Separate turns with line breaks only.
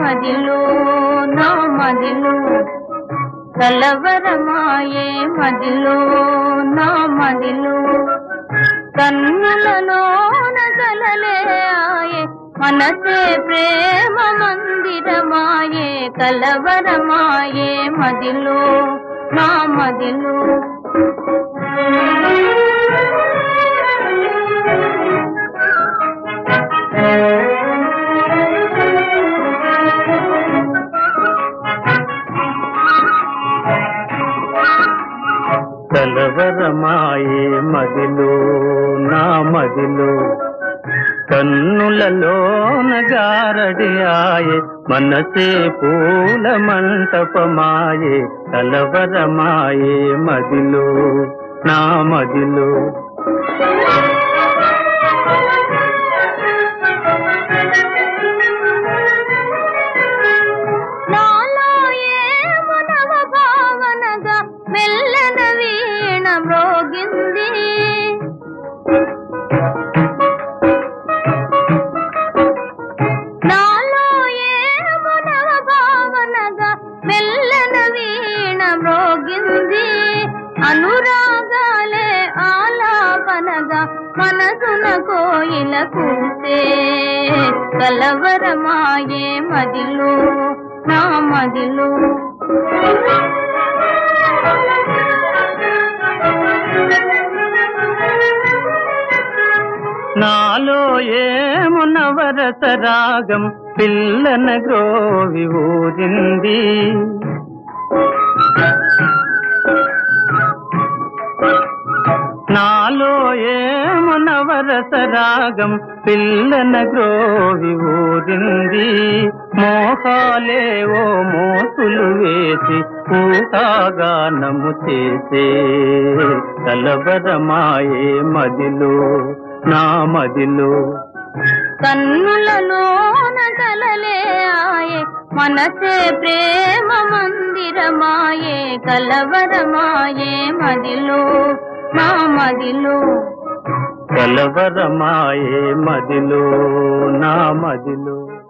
మదిలో నా మదిలో కలవరమాయే మదిలో నా మదిలో కన్నులలోన కలలే ఆయే మనసే ప్రేమ మందిరమాయే కలవరమాయే మదిలో నా మదిలో
కలవరమాయే మదిలో నా మదిలో కన్నులలోన గారడి ఆయే మనసే పూల మంటపమాయే కలవరమాయే మదిలో నా మదిలో
నాలో ఏమో నవ భావనగా మెల్లన వీణ మ్రోగింది నాలో ఏమో నవ భావనగా మెల్లన వీణ మ్రోగింది అనురాగాలే ఆలాపనగా మనసున కోయిల కూసే కలవరమాయే మదిలో నా మదిలో
నాలో ఏము నవరస రాగం పిల్లన గ్రోవి ఊరింది నాలో ఏము నవరస రాగం పిల్లన గ్రోవి ఊరింది మోహాలేవో మోసులు వేసి ఊహాగానము చేసే కలవరమాయే మదిలో నా మదిలో
కన్నులలోన కలలే ఆయే మనసే ప్రేమ మందిరమాయే కలవరమాయే మదిలో నా మదిలో
కలవరమాయే మదిలో నా మదిలో